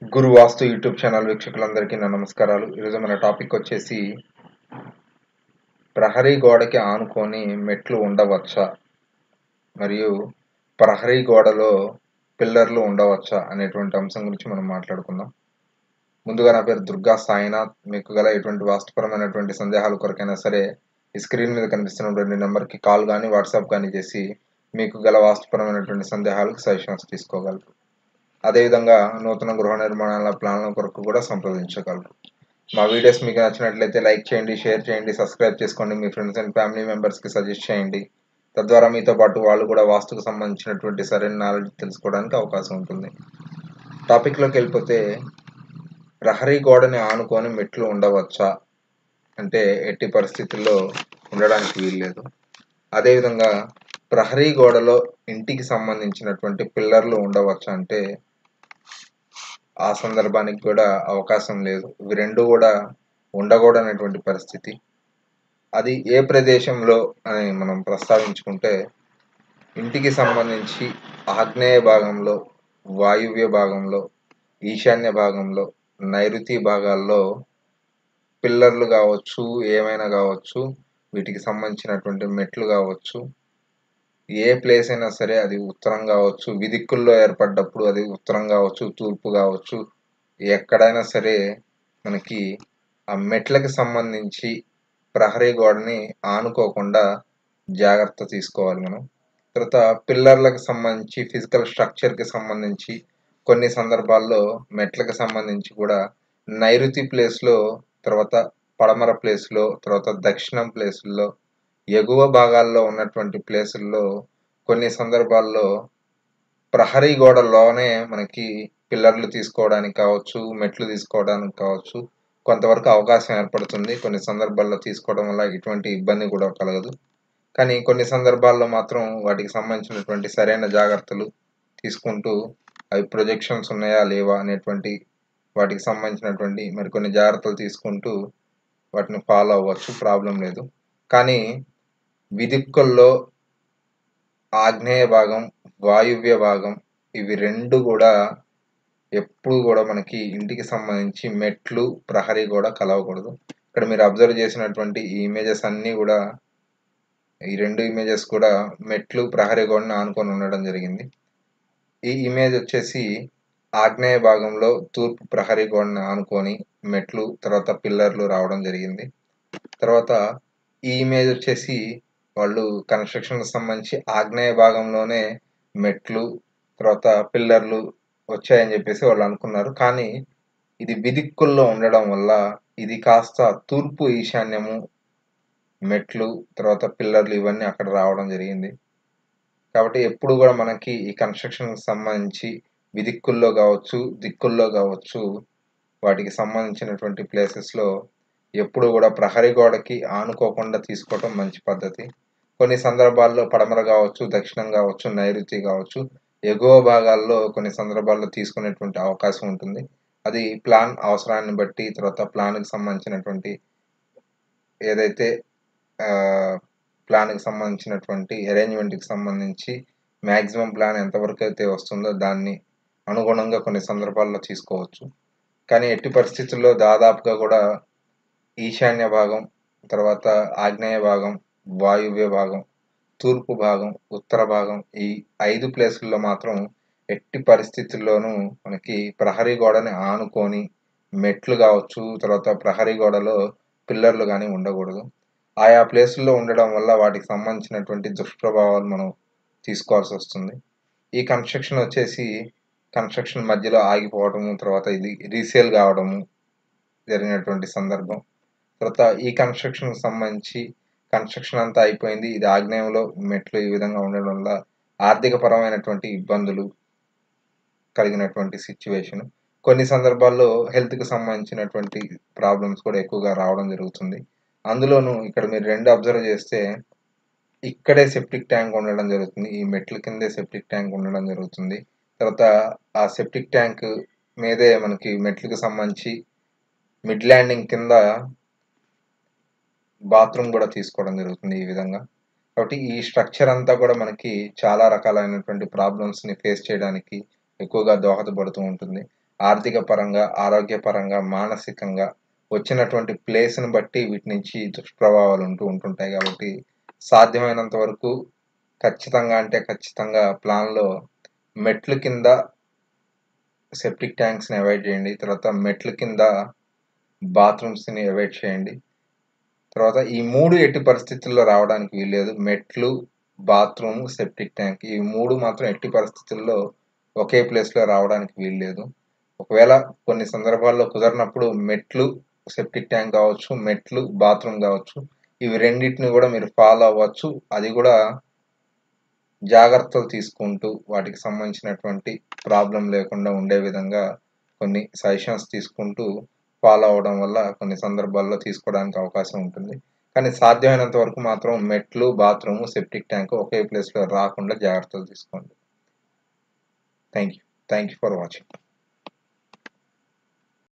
గురు వాస్తు YouTube channel వీక్షకులందరికీ నా నమస్కారాలు ఈరోజు మన టాపిక్ వచ్చేసి ప్రహరీ గోడకి ఆనుకొని మెట్లు ఉండవచ్చా మరియు ప్రహరీ గోడలో పిల్లర్లు ఉండవచ్చా అనేటువంటి అంశం గురించి మనం మాట్లాడుకుందాం ముందుగా నా పేరు దుర్గా సాయినాథ్ మీకు గల ఎటువంటి వాస్తుపరమైనటువంటి సందేహాల కొరకైనా సరే ఈ స్క్రీన్ మీద కనిపిస్తున్నటువంటి నెంబర్కి కాల్ కానీ వాట్సాప్ కానీ చేసి మీకు గల వాస్తుపరమైనటువంటి సందేహాలకు సజెషన్స్ తీసుకోగలరు అదేవిధంగా నూతన గృహ నిర్మాణాల ప్లాన్ల కొరకు కూడా సంప్రదించగలరు మా వీడియోస్ మీకు నచ్చినట్లయితే లైక్ చేయండి షేర్ చేయండి సబ్స్క్రైబ్ చేసుకోండి మీ ఫ్రెండ్స్ అండ్ ఫ్యామిలీ మెంబర్స్కి సజెస్ట్ చేయండి తద్వారా మీతో పాటు వాళ్ళు కూడా వాస్తుకు సంబంధించినటువంటి సరైన నాలెడ్జ్ తెలుసుకోవడానికి అవకాశం ఉంటుంది టాపిక్లోకి వెళ్ళిపోతే ప్రహరీ గోడని ఆనుకొని మెట్లు ఉండవచ్చా అంటే ఎట్టి పరిస్థితుల్లో ఉండడానికి వీల్లేదు అదేవిధంగా ప్రహరీ గోడలో ఇంటికి సంబంధించినటువంటి పిల్లర్లు ఉండవచ్చు అంటే ఆ సందర్భానికి కూడా అవకాశం లేదు ఇవి రెండు కూడా ఉండకూడనటువంటి పరిస్థితి అది ఏ ప్రదేశంలో అని మనం ప్రస్తావించుకుంటే ఇంటికి సంబంధించి ఆగ్నేయ భాగంలో వాయువ్య భాగంలో ఈశాన్య భాగంలో నైరుతి భాగాల్లో పిల్లర్లు కావచ్చు ఏమైనా కావచ్చు వీటికి సంబంధించినటువంటి మెట్లు కావచ్చు ఏ ప్లేస్ అయినా సరే అది ఉత్తరం కావచ్చు విదిక్కుల్లో ఏర్పడ్డప్పుడు అది ఉత్తరం కావచ్చు తూర్పు కావచ్చు ఎక్కడైనా సరే మనకి ఆ మెట్లకి సంబంధించి ప్రహరీ గోడని ఆనుకోకుండా జాగ్రత్త తీసుకోవాలి మనం తర్వాత పిల్లర్లకు సంబంధించి ఫిజికల్ స్ట్రక్చర్కి సంబంధించి కొన్ని సందర్భాల్లో మెట్లకు సంబంధించి కూడా నైరుతి ప్లేస్లో తర్వాత పడమర ప్లేస్లో తర్వాత దక్షిణం ప్లేసుల్లో ఎగువ భాగాల్లో ఉన్నటువంటి ప్లేసుల్లో కొన్ని సందర్భాల్లో ప్రహరీ గోడలోనే మనకి పిల్లర్లు తీసుకోవడానికి కావచ్చు మెట్లు తీసుకోవడానికి కావచ్చు కొంతవరకు అవకాశం ఏర్పడుతుంది కొన్ని సందర్భాల్లో తీసుకోవడం వల్ల ఎటువంటి ఇబ్బంది కూడా కలగదు కానీ కొన్ని సందర్భాల్లో మాత్రం వాటికి సంబంధించినటువంటి సరైన జాగ్రత్తలు తీసుకుంటూ అవి ప్రొజెక్షన్స్ ఉన్నాయా లేవా అనేటువంటి వాటికి సంబంధించినటువంటి మరికొన్ని జాగ్రత్తలు తీసుకుంటూ వాటిని ఫాలో అవ్వచ్చు ప్రాబ్లం లేదు కానీ విదిక్కుల్లో ఆగ్నేయ భాగం వాయువ్య భాగం ఇవి రెండు కూడా ఎప్పుడు కూడా మనకి ఇంటికి సంబంధించి మెట్లు ప్రహరీ కూడా కలవకూడదు ఇక్కడ మీరు అబ్జర్వ్ చేసినటువంటి ఈ ఇమేజెస్ అన్నీ కూడా ఈ రెండు ఇమేజెస్ కూడా మెట్లు ప్రహరీ గోడని ఆనుకొని ఉండడం జరిగింది ఈ ఇమేజ్ వచ్చేసి ఆగ్నేయ భాగంలో తూర్పు ప్రహరీ గోడని ఆనుకొని మెట్లు తర్వాత పిల్లర్లు రావడం జరిగింది తర్వాత ఈ ఇమేజ్ వచ్చేసి వాళ్ళు కన్స్ట్రక్షన్ సంబంధించి ఆగ్నేయ భాగంలోనే మెట్లు తర్వాత పిల్లర్లు వచ్చాయని చెప్పేసి వాళ్ళు అనుకున్నారు కానీ ఇది విదిక్కుల్లో ఉండడం వల్ల ఇది కాస్త తూర్పు ఈశాన్యము మెట్లు తర్వాత పిల్లర్లు ఇవన్నీ అక్కడ రావడం జరిగింది కాబట్టి ఎప్పుడు కూడా మనకి ఈ కన్స్ట్రక్షన్ సంబంధించి విదిక్కుల్లో కావచ్చు దిక్కుల్లో కావచ్చు వాటికి సంబంధించినటువంటి ప్లేసెస్లో ఎప్పుడు కూడా ప్రహరీ గోడకి ఆనుకోకుండా తీసుకోవటం మంచి పద్ధతి కొన్ని సందర్భాల్లో పడమర కావచ్చు దక్షిణం కావచ్చు నైరుతి కావచ్చు ఎగువ భాగాల్లో కొన్ని సందర్భాల్లో తీసుకునేటువంటి అవకాశం ఉంటుంది అది ప్లాన్ అవసరాన్ని బట్టి తర్వాత ప్లాన్కి సంబంధించినటువంటి ఏదైతే ప్లాన్కి సంబంధించినటువంటి అరేంజ్మెంట్కి సంబంధించి మ్యాక్సిమం ప్లాన్ ఎంతవరకు అయితే వస్తుందో దాన్ని అనుగుణంగా కొన్ని సందర్భాల్లో తీసుకోవచ్చు కానీ ఎట్టి పరిస్థితుల్లో దాదాపుగా కూడా ఈశాన్య భాగం తర్వాత ఆగ్నేయ భాగం వాయువ్య భాగం తూర్పు భాగం ఉత్తర భాగం ఈ ఐదు ప్లేసుల్లో మాత్రం ఎట్టి పరిస్థితుల్లోనూ మనకి ప్రహరీ గోడని ఆనుకొని మెట్లు కావచ్చు తర్వాత ప్రహరీ గోడలో పిల్లర్లు కానీ ఉండకూడదు ఆయా ప్లేసుల్లో ఉండడం వల్ల వాటికి సంబంధించినటువంటి దుష్ప్రభావాలు మనం తీసుకోవాల్సి వస్తుంది ఈ కన్స్ట్రక్షన్ వచ్చేసి కన్స్ట్రక్షన్ మధ్యలో ఆగిపోవడము తర్వాత ఇది రీసేల్ కావడము జరిగినటువంటి సందర్భం తర్వాత ఈ కన్స్ట్రక్షన్ సంబంధించి కన్స్ట్రక్షన్ అంతా అయిపోయింది ఇది ఆగ్నేయంలో మెట్లు ఈ విధంగా ఉండడం వల్ల ఆర్థిక పరమైనటువంటి ఇబ్బందులు కలిగినటువంటి సిచ్యువేషన్ కొన్ని సందర్భాల్లో హెల్త్కి సంబంధించినటువంటి ప్రాబ్లమ్స్ కూడా ఎక్కువగా రావడం జరుగుతుంది అందులోనూ ఇక్కడ మీరు రెండు అబ్జర్వ్ చేస్తే ఇక్కడే సెప్టిక్ ట్యాంక్ ఉండడం జరుగుతుంది ఈ మెట్ల కిందే సెప్టిక్ ట్యాంక్ ఉండడం జరుగుతుంది తర్వాత ఆ సెప్టిక్ ట్యాంక్ మీదే మనకి మెట్లకు సంబంధించి మిడ్ ల్యాండింగ్ కింద బాత్రూమ్ కూడా తీసుకోవడం జరుగుతుంది ఈ విధంగా కాబట్టి ఈ స్ట్రక్చర్ అంతా కూడా మనకి చాలా రకాలైనటువంటి ప్రాబ్లమ్స్ని ఫేస్ చేయడానికి ఎక్కువగా దోహదపడుతూ ఉంటుంది ఆర్థిక పరంగా ఆరోగ్యపరంగా మానసికంగా వచ్చినటువంటి ప్లేస్ని బట్టి వీటి నుంచి దుష్ప్రభావాలు ఉంటూ ఉంటుంటాయి కాబట్టి సాధ్యమైనంత వరకు ఖచ్చితంగా అంటే ఖచ్చితంగా ప్లాన్లో మెట్లు కింద సెప్టిక్ ట్యాంక్స్ని అవాయిడ్ చేయండి తర్వాత మెట్ల కింద బాత్రూమ్స్ని అవాయిడ్ చేయండి తర్వాత ఈ మూడు ఎట్టి పరిస్థితుల్లో రావడానికి వీల్లేదు మెట్లు బాత్రూమ్ సెప్టిక్ ట్యాంక్ ఈ మూడు మాత్రం ఎట్టి పరిస్థితుల్లో ఒకే ప్లేస్లో రావడానికి వీల్లేదు ఒకవేళ కొన్ని సందర్భాల్లో కుదరినప్పుడు మెట్లు సెప్టిక్ ట్యాంక్ కావచ్చు మెట్లు బాత్రూమ్ కావచ్చు ఇవి రెండింటిని కూడా మీరు ఫాలో అవ్వచ్చు అది కూడా జాగ్రత్తలు తీసుకుంటూ వాటికి సంబంధించినటువంటి ప్రాబ్లం లేకుండా ఉండే విధంగా కొన్ని సజెషన్స్ తీసుకుంటూ ఫాలో అవడం వల్ల కొన్ని సందర్భాల్లో తీసుకోవడానికి అవకాశం ఉంటుంది కానీ సాధ్యమైనంత వరకు మాత్రం మెట్లు బాత్రూమ్ సెప్టిక్ ట్యాంక్ ఒకే ప్లేస్లో రాకుండా జాగ్రత్తలు తీసుకోండి thank you thank you for watching